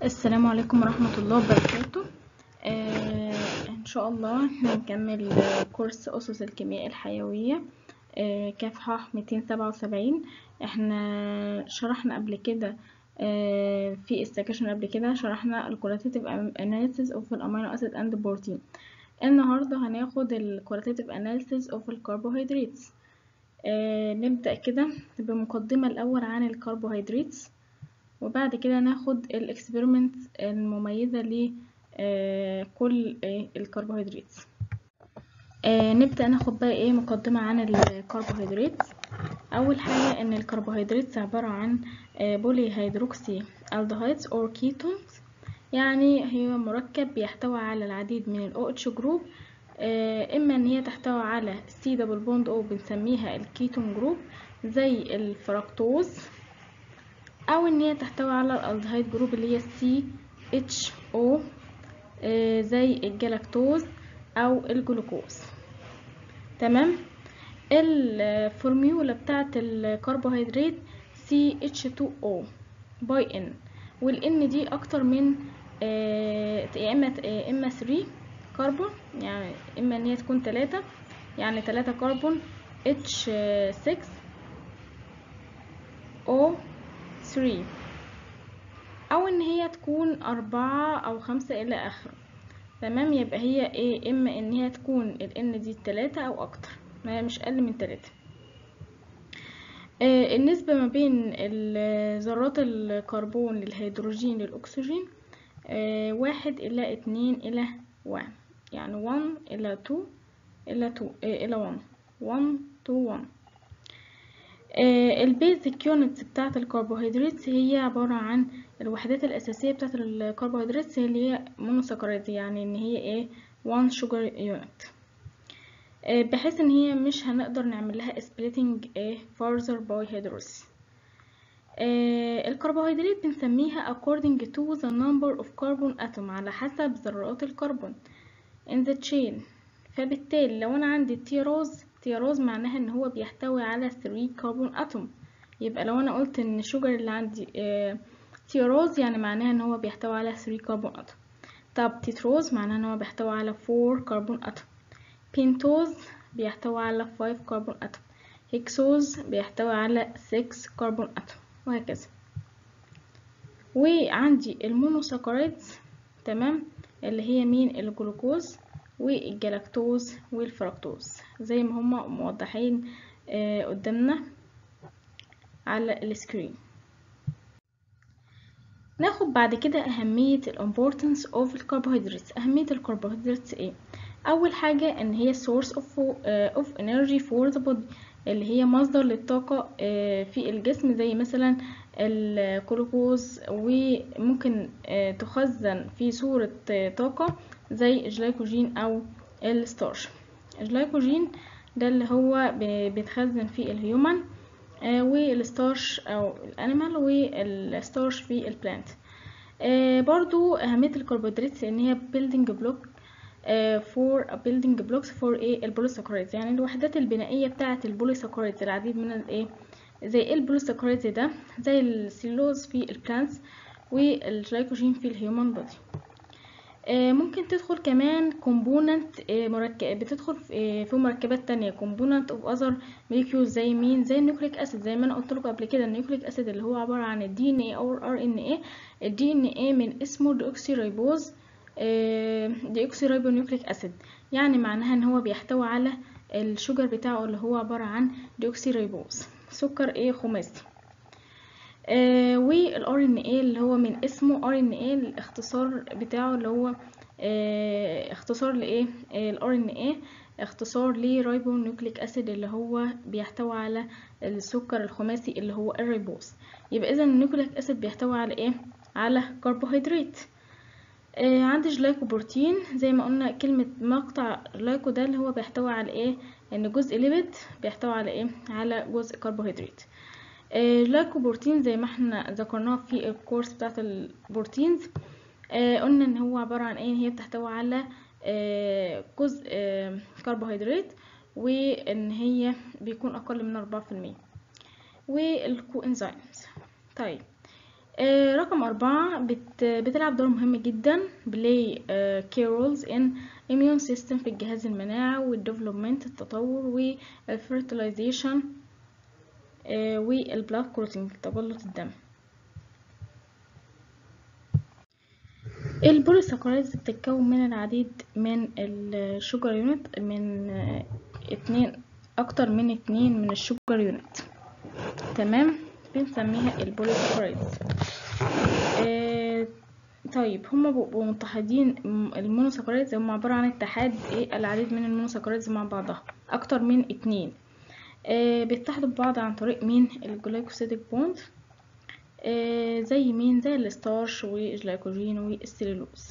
السلام عليكم ورحمة الله وبركاته آه إن شاء الله هنكمل كورس أسس الكيمياء الحيوية آه كفحة 277 احنا شرحنا قبل كده آه في السكشن قبل كده شرحنا ال qualitative analysis of the amino acid and protein النهاردة هناخد ال qualitative analysis of the carbohydrates آه نبدأ كده بمقدمة الأول عن الكربوهيدرات وبعد كده ناخد الاكسبيرمنت المميزة لكل الكربوهيدرات آه نبدأ ناخد بقى ايه مقدمة عن الكربوهيدرات اول حاجة ان الكربوهيدرات عبارة عن بولي هيدروكسي الدهايدز اور كيتونز يعني هي مركب بيحتوي على العديد من ال OH جروب آه اما ان هي تحتوي على سي دبل بوند او بنسميها الكيتون جروب زي الفركتوز او ان هي تحتوي على الالدهايد جروب اللي هي سي اتش او زي الجلاكتوز او الجلوكوز تمام الفورميولا بتاعه الكربوهيدرات سي اتش 2 او باي ان والان دي اكتر من يا اما يا اما 3 كربون يعني اما ان هي تكون 3 يعني 3 كربون اتش 6 او 3 او ان هي تكون أربعة او خمسة الى اخره تمام يبقى هي ايه اما ان هي تكون ال n دي تلاتة او اكتر ما هي مش اقل من تلاتة آه النسبة ما بين ذرات الكربون للهيدروجين للاكسجين آه واحد الى اتنين الى واحد يعني 1 الى 2 الى 2 آه الى 1 1 2 1 البيزك يونتس بتاعة الكربوهيدرات هي عبارة عن الوحدات الأساسية بتاعة الكربوهيدرات اللي هي مونوساكرايد يعني ان هي ايه one sugar unit بحيث ان هي مش هنقدر نعمل لها splitting ايه further by hydrolysis الكربوهيدرات بنسميها according to the number of carbon atom على حسب ذرات الكربون in the chain فبالتالي لو انا عندي تيروز تياروز معناها ان هو بيحتوي على 3 كربون اتوم يبقى لو انا قلت ان الشجر اللي عندي اه تياروز يعني معناها ان هو بيحتوي على 3 كربون اتوم طب تيتروز معناها ان هو بيحتوي على 4 كربون اتوم بينتوز بيحتوي على 5 كربون اتوم هيكسوز بيحتوي على 6 كربون اتوم وهكذا وعندي المونوساكرايدز تمام اللي هي مين الجلوكوز والجلاكتوز والفركتوز زي ما هما موضحين آه قدامنا على السكرين ناخد بعد كده أهمية ال importance of الكربوهيدرات أهمية الكربوهيدرات ايه أول حاجة إن هي source of, uh, of energy for the body اللي هي مصدر للطاقة uh, في الجسم زي مثلا الجلوكوز وممكن uh, تخزن في صورة طاقة زي الجلايكوجين او الستارش الجلايكوجين ده اللي هو بيتخزن في الهيومن آه والستارش او الانيمال والستارش في البلانت آه برضو اهميه الكربوهيدرات ان هي building block فور uh, building blocks for ايه البوليساكرايدز يعني الوحدات البنائيه بتاعه البوليساكرايدز العديد من الايه زي البوليساكرايدز ده زي السيلوز في البلانتس والجلايكوجين في الهيومن بودي ممكن تدخل كمان كومبوننت مركب بتدخل في مركبات تانية كومبوننت اوف اذر موليكيولز زي مين زي النيوكليك اسيد زي ما انا قلت لكم قبل كده النيوكليك اسيد اللي هو عباره عن الدي ان اي او ار ان اي الدي ان اي من اسمه ديوكسي ريبوز ديوكسي ريبو نيوكليك اسيد يعني معناها ان هو بيحتوي على الشجر بتاعه اللي هو عباره عن ديوكسي ريبوز سكر ايه خماسي آه والار ان اي اللي هو من اسمه ار ان اي الاختصار بتاعه اللي هو آه اختصار لايه الار ان اي اختصار لرايبو نيوكليك اسيد اللي هو بيحتوي على السكر الخماسي اللي هو الريبوز يبقى اذا النيوكليك اسيد بيحتوي على ايه على كربوهيدرات آه عندي جلايكوبروتين زي ما قلنا كلمة مقطع جلايكو ده اللي هو بيحتوي على ايه ان جزء ليبيد بيحتوي على ايه على جزء كربوهيدرات الجلايكوبروتين زي ما احنا ذكرناه في الكورس بتاعت البروتينز آه قلنا ان هو عبارة عن ايه هي بتحتوي على آه جزء آه كربوهيدرات وان هي بيكون اقل من أربعة في المية والكوانزيمز طيب آه رقم أربعة بت بتلعب دور مهم جدا play آه key roles in immune system في الجهاز المناعة والdevelopment التطور والfertilization آه والبلاد كلوتينج تجلط الدم البوليساكرايدز بتتكون من العديد من الشوجر يونت من آه اتنين اكتر من اتنين من الشوجر يونت تمام بنسميها البوليساكرايدز آه طيب هما بيبقوا متحدين المونوساكرايدز هما عبارة عن اتحاد ايه العديد من المونوساكرايدز مع بعضها اكتر من اتنين آه بيتحدوا ببعض عن طريق مين الجلايكوسيديك بوند آه زي مين زي الستارش والجلايكوجين والسليلوز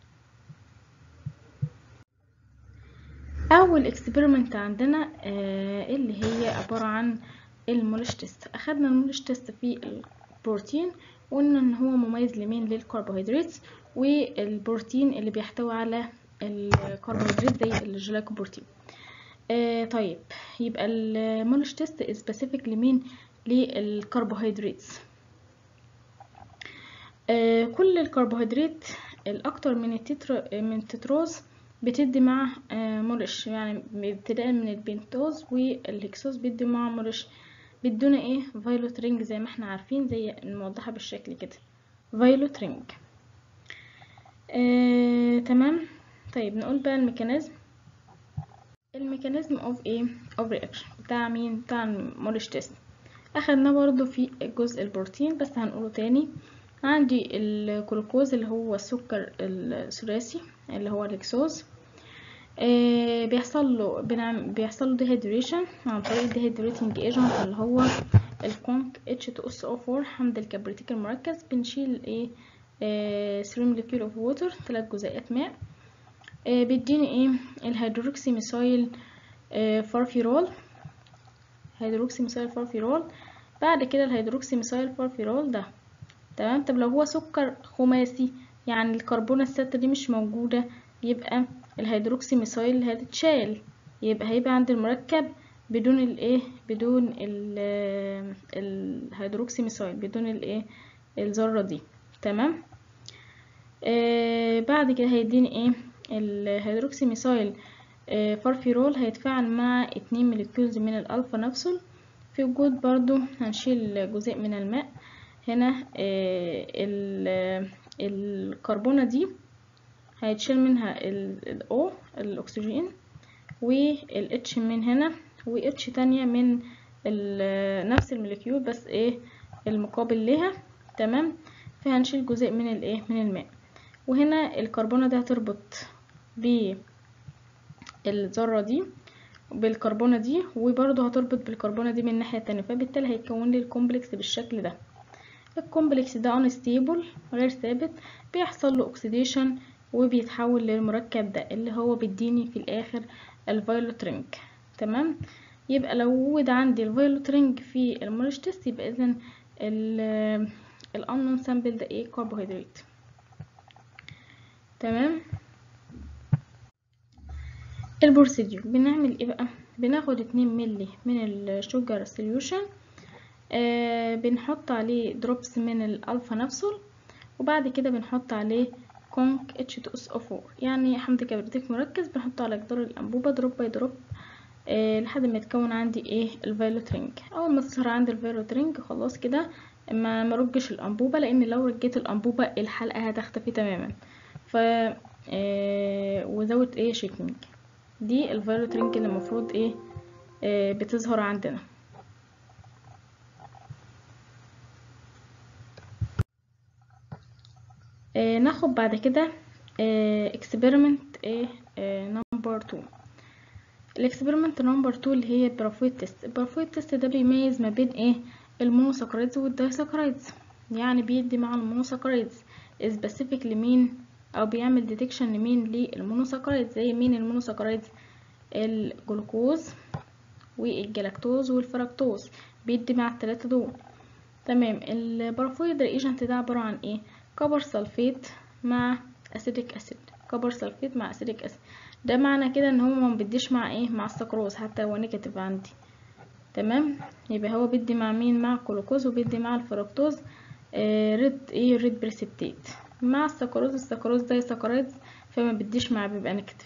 اول اكسبيرمنت عندنا آه اللي هي عبارة عن المولش تيست اخدنا المولش تيست في البروتين وقلنا ان هو مميز لمين للكربوهيدرات والبروتين اللي بيحتوي على الكربوهيدرات زي الجلايكوبروتين آه طيب يبقى المولش تيست سبيسيفيك لمين للكربوهيدرات آه كل الكربوهيدرات الاكتر من التتر من التتروز بتدي مع آه مولش يعني ابتداء من البنتوز والهكسوز بيدي مع مولش بيدونا ايه فايلوت رينج زي ما احنا عارفين زي الموضحة بالشكل كده فايلوت رينج آه، تمام طيب نقول بقى الميكانيزم الميكانيزم اوف ايه اوف رياكشن بتاع مين بتاع المولش تيست اخدنا برضو في جزء البروتين بس هنقوله تاني عندي الجلوكوز اللي هو السكر الثلاثي اللي هو الهكسوز آه بيحصل له بنعمل بيحصل له ديهيدريشن عن طريق الديهيدريتنج ايجنت اللي هو الكونك H2SO4 حمض الكبريتيك المركز بنشيل ايه آه 3 موليكيول اوف ووتر 3 جزيئات ماء آه بيديني ايه الهيدروكسي ميثايل آه فارفيرول هيدروكسي ميثايل فارفيرول بعد كده الهيدروكسي ميثايل فارفيرول ده تمام طب لو هو سكر خماسي يعني الكربونة الستة دي مش موجودة يبقى الهيدروكسي ميثايل هتتشال يبقى هيبقى عند المركب بدون الايه بدون ال الهيدروكسي ميثايل بدون الايه الذرة دي تمام آه بعد كده هيديني ايه الهيدروكسي ميثايل آه فارفيرول هيتفاعل مع اتنين موليكيولز من الالفا نفسه في وجود برضو هنشيل جزء من الماء هنا آه الكربونة دي هيتشال منها ال O الأكسجين وال H من هنا و H تانية من نفس الموليكيول بس ايه المقابل لها تمام فهنشيل جزء من الايه من الماء وهنا الكربونة دي هتربط بالذرة دي بالكربونة دي وبرضه هتربط بالكربونة دي من الناحية التانية فبالتالي هيتكون لي الكومبلكس بالشكل ده الكومبلكس ده انستيبل غير ثابت بيحصل له اوكسيديشن وبيتحول للمركب ده اللي هو بيديني في الاخر الفيولوت رينج تمام يبقى لو وجد عندي الفيولوت رينج في المولش تيست يبقى اذا الانون سامبل ده ايه كربوهيدرات تمام البروسيديور بنعمل ايه بقى بناخد اتنين ملي من الشوجر سوليوشن آه بنحط عليه دروبس من الالفا نفسه وبعد كده بنحط عليه كونك H2SO4 يعني حمض كبريتيك مركز بنحطه على جدار الانبوبه دروب باي دروب آه لحد ما يتكون عندي ايه الفيولوت رينج اول ما تظهر عندي الفيولوت رينج خلاص كده ما مرجش الانبوبه لان لو رجيت الانبوبه الحلقه هتختفي تماما ف آه وزود ايه شيكينج دي الفيولوت رينج اللي المفروض ايه آه بتظهر عندنا آه ناخد بعد كده اكسبيرمنت ايه نمبر 2 الاكسبيرمنت نمبر 2 اللي هي البرافويت تيست البرافويت تيست ده بيميز ما بين ايه المونوساكرايدز والدايساكرايدز يعني بيدي مع المونوساكرايدز سبيسيفيك لمين او بيعمل ديتكشن لمين للمونوساكرايدز زي مين المونوساكرايدز الجلوكوز والجلاكتوز والفركتوز بيدي مع الثلاثه دول تمام البرافويد ريجنت ده عباره عن ايه كبر سلفيت مع اسيديك اسيد كبر سلفيت مع اسيديك اسيد ده معنى كده ان هو ما بيديش مع ايه مع السكروز حتى هو نيجاتيف عندي تمام يبقى هو بيدي مع مين مع الجلوكوز وبيدي مع الفركتوز ريد ايه ريد بريسبتيت مع السكروز السكروز ده سكرايدز فما بديش مع بيبقى نيجاتيف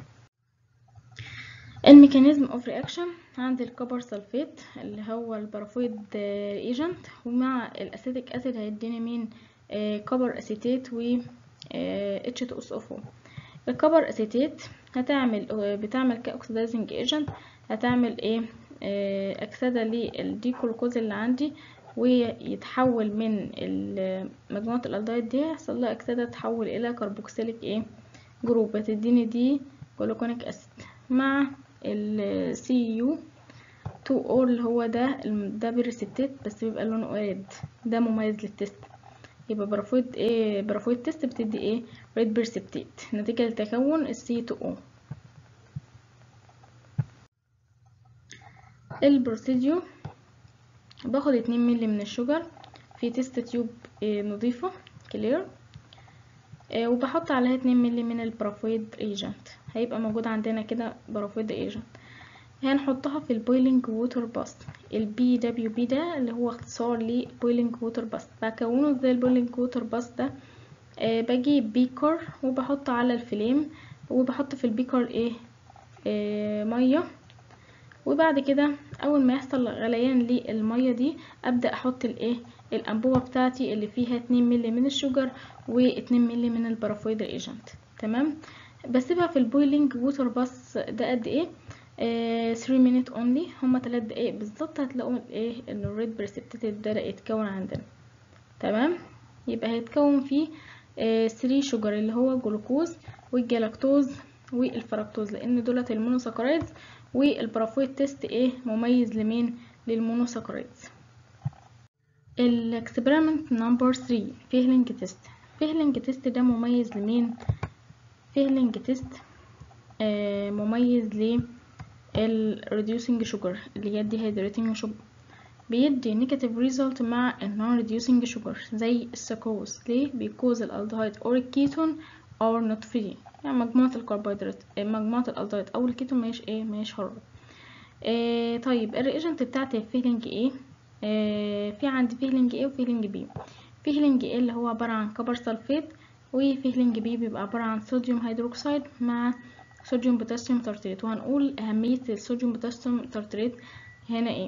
الميكانيزم اوف رياكشن عندي الكبر سلفيت اللي هو البارافويد ايجنت ومع الاسيتيك اسيد هيديني مين كبر اسيتيت و اتش 2 اس او الكبر اسيتيت هتعمل بتعمل كاكسدايزنج ايجنت هتعمل ايه اكسده للديكلوكوز اللي عندي ويتحول من مجموعة الالدهايد دي يحصل لها اكسده تتحول الى كربوكسيليك ايه جروب هتديني دي جلوكونيك اسيد مع السي يو 2 او اللي هو ده ده بريسبتات بس بيبقى لونه ريد ده مميز للتست يبقى برافويد ايه برافويد تيست بتدي ايه ريد بريسبتات نتيجة لتكون السي 2 او البروسيديو باخد اتنين ملي من الشجر في تيست تيوب إيه نظيفة كلير إيه وبحط عليها اتنين ملي من البرافويد ايجنت هيبقى موجود عندنا كده برافويد ايجنت هنحطها في البويلنج ووتر باست البي دبليو بي ده اللي هو اختصار لبويلنج ووتر باست بكونه ازاي البويلنج ووتر باست ده آه بجيب بيكر وبحط على الفليم وبحط في البيكر ايه آه ميه وبعد كده اول ما يحصل غليان للميه دي ابدا احط الايه الانبوبه بتاعتي اللي فيها 2 مللي من الشجر و2 مللي من البارافويد ايجنت تمام بسيبها في البويلنج ووتر باس ده قد ايه 3 مينيت اونلي هما 3 دقايق بالظبط هتلاقوا ايه ان الريد بريسبتيتد ده يتكون عندنا تمام يبقى هيتكون فيه 3 شجر اللي هو جلوكوز والجلاكتوز والفركتوز لان دولت المونوساكرايدز والبرافويد تيست ايه مميز لمين للمونوساكرايدز الاكسبيرمنت نمبر 3 فيهلينج تيست فيهلينج تيست ده مميز لمين فيهلينج تيست آه مميز ل الريديوسنج شوجر اللي هي الديهيدريتنج شوجر بيدي نيجاتيف ريزلت مع النون ريديوسنج شوجر زي السكروز ليه بيكوز الالدهايد اور الكيتون اور نوت فري يعني مجموعة الكربوهيدرات مجموعة الالدهايد او الكيتون ماهيش ايه ماهيش حرة آه طيب الريجنت بتاعتي فيلينج ايه آه في عندي فيلينج ايه وفيلينج بي فيلينج ايه اللي هو عبارة عن كبر سلفيت وفيلينج بي بيبقى عبارة عن صوديوم هيدروكسيد مع صوديوم بوتاسيوم ترتريت وهنقول أهمية الصوديوم بوتاسيوم ترتريت هنا ايه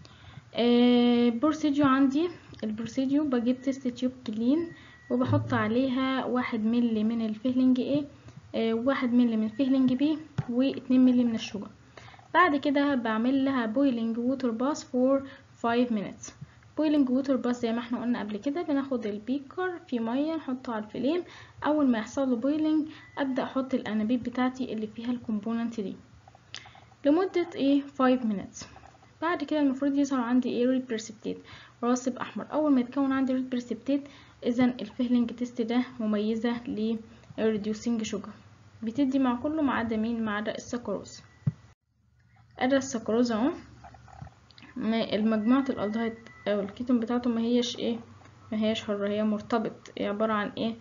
آه بروسيديو عندي البروسيديو بجيب تيست تيوب كلين وبحط عليها واحد ملي من الفيلينج ايه آه واحد ملي من الفيلينج بي واتنين ملي من الشوجر بعد كده بعمل لها بويلنج ووتر باس فور 5 minutes بويلنج ووتر باس زي ما احنا قلنا قبل كده بناخد البيكر في ميه نحطه على الفليم اول ما يحصل له بويلنج ابدا احط الانابيب بتاعتي اللي فيها الكومبوننت دي لمده ايه 5 minutes بعد كده المفروض يظهر عندي ايه ريد بريسبتيت راسب احمر اول ما يتكون عندي ريد بريسبتيت اذا الفيلنج تيست ده مميزه للريديوسنج شوجر بتدي مع كله ما عدا مين ما عدا السكروز ادي السكروز اهو المجموعة الالدهايد او الكيتون بتاعته ما هيش ايه ما هيش حرة هي مرتبط هي عبارة عن ايه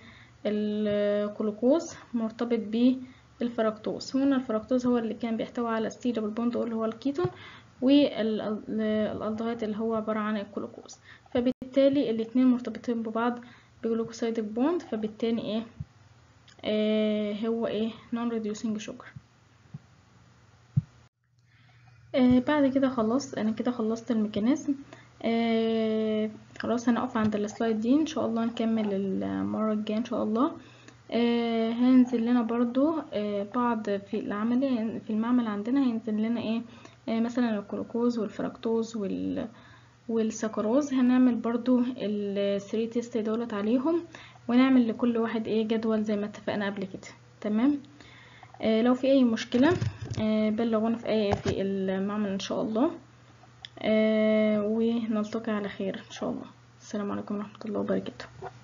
الجلوكوز مرتبط بالفركتوز هنا الفركتوز هو اللي كان بيحتوي على ستي دبل بوند اللي هو الكيتون والالدهايد اللي هو عبارة عن الجلوكوز فبالتالي الاتنين مرتبطين ببعض بجلوكوسيدك بوند فبالتالي ايه آه هو ايه نون ريديوسنج شوجر آه بعد كده خلاص انا كده خلصت الميكانيزم آه خلاص هنقف عند السلايد دي ان شاء الله نكمل المرة الجاية ان شاء الله آه هينزل لنا برضو آه بعض في العملية في المعمل عندنا هينزل لنا ايه آه مثلا الجلوكوز والفركتوز وال والسكروز هنعمل برضو الثري تيست دولت عليهم ونعمل لكل واحد ايه جدول زي ما اتفقنا قبل كده تمام آه لو في اي مشكلة آه بلغونا في اي في المعمل ان شاء الله آه ونلتقي على خير ان شاء الله السلام عليكم ورحمة الله وبركاته